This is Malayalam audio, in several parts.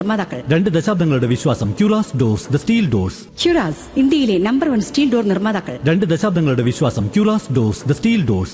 നിർമ്മാതാക്കൾ രണ്ട് ദശാബ്ദങ്ങളുടെ വിശ്വാസം Curas doors the steel doors Curas ഇന്ത്യയിലെ നമ്പർ വൺ സ്റ്റീൽ ഡോർ നിർമ്മാതാക്കൾ രണ്ട് ദശാബ്ദങ്ങളുടെ വിശ്വാസം Curas doors the steel doors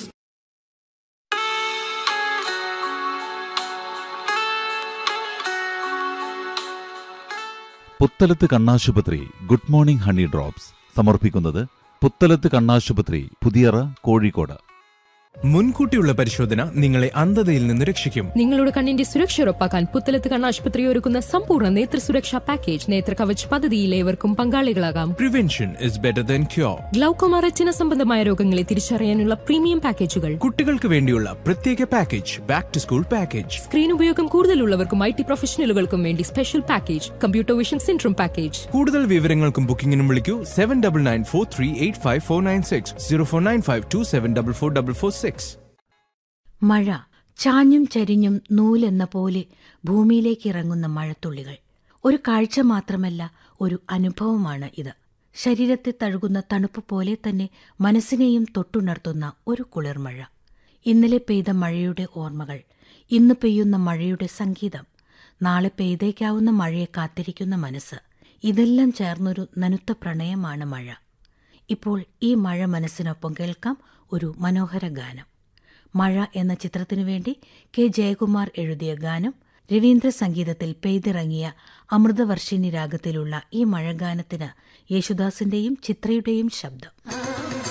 Puthalath കണ്ണാശുപത്രി ഗുഡ് മോർണിംഗ് ഹണി ഡ്രോപ്സ് സമർപ്പിക്കുന്നത് പുത്തലത്ത് കണ്ണാശുപത്രി പുതിയറ കോഴിക്കോട് മുൻകൂട്ടിയുള്ള പരിശോധന നിങ്ങളെ അന്ധതയിൽ നിന്ന് രക്ഷിക്കും നിങ്ങളുടെ കണ്ണിന്റെ സുരക്ഷ ഉറപ്പാക്കാൻ പുത്തലത്ത് കണ്ണാശുപത്രി ഒരുക്കുന്ന സമ്പൂർണ്ണ നേത്ര സുരക്ഷാ പാക്കേജ് നേത്ര കവച് പദ്ധതിയിൽ ഏവർക്കും പങ്കാളികളാകാം prevention is better than cure glaucoma retina സംബന്ധമായ രോഗങ്ങളെ തിരിച്ചറിയാനുള്ള പ്രീമിയം പാക്കേജുകൾ കുട്ടികൾക്ക് വേണ്ടിയുള്ള പ്രത്യേക package back to school package screen ഉപയോഗം കൂടുതലുള്ളവർക്കും ഐ ടി പ്രൊഫഷണലുകൾക്കും വേണ്ടി special package computer vision syndrome package കൂടുതൽ വിവരങ്ങൾക്കും ബുക്കിംഗിനും വിളിക്കൂ seven double nine four three eight five four nine six zero four nine five two seven double four double four six മഴ ചാഞ്ഞും ചരിഞ്ഞും നൂലെന്ന പോലെ ഭൂമിയിലേക്ക് ഇറങ്ങുന്ന മഴത്തുള്ളികൾ ഒരു കാഴ്ച മാത്രമല്ല ഒരു അനുഭവമാണ് ഇത് ശരീരത്തെ തഴുകുന്ന തണുപ്പ് പോലെ തന്നെ മനസ്സിനെയും തൊട്ടുണർത്തുന്ന ഒരു കുളിർമഴ ഇന്നലെ പെയ്ത മഴയുടെ ഓർമ്മകൾ ഇന്ന് പെയ്യുന്ന മഴയുടെ സംഗീതം നാളെ പെയ്തേക്കാവുന്ന മഴയെ കാത്തിരിക്കുന്ന മനസ്സ് ഇതെല്ലാം ചേർന്നൊരു നനുത്ത പ്രണയമാണ് മഴ ഇപ്പോൾ ഈ മഴ മനസ്സിനൊപ്പം കേൾക്കാം ഒരു മനോഹര ഗാനം മഴ എന്ന ചിത്രത്തിനു വേണ്ടി കെ ജയകുമാർ എഴുതിയ ഗാനം രവീന്ദ്ര സംഗീതത്തിൽ പെയ്തിറങ്ങിയ അമൃതവർഷിണി രാഗത്തിലുള്ള ഈ മഴഗാനത്തിന് യേശുദാസിന്റെയും ചിത്രയുടെയും ശബ്ദം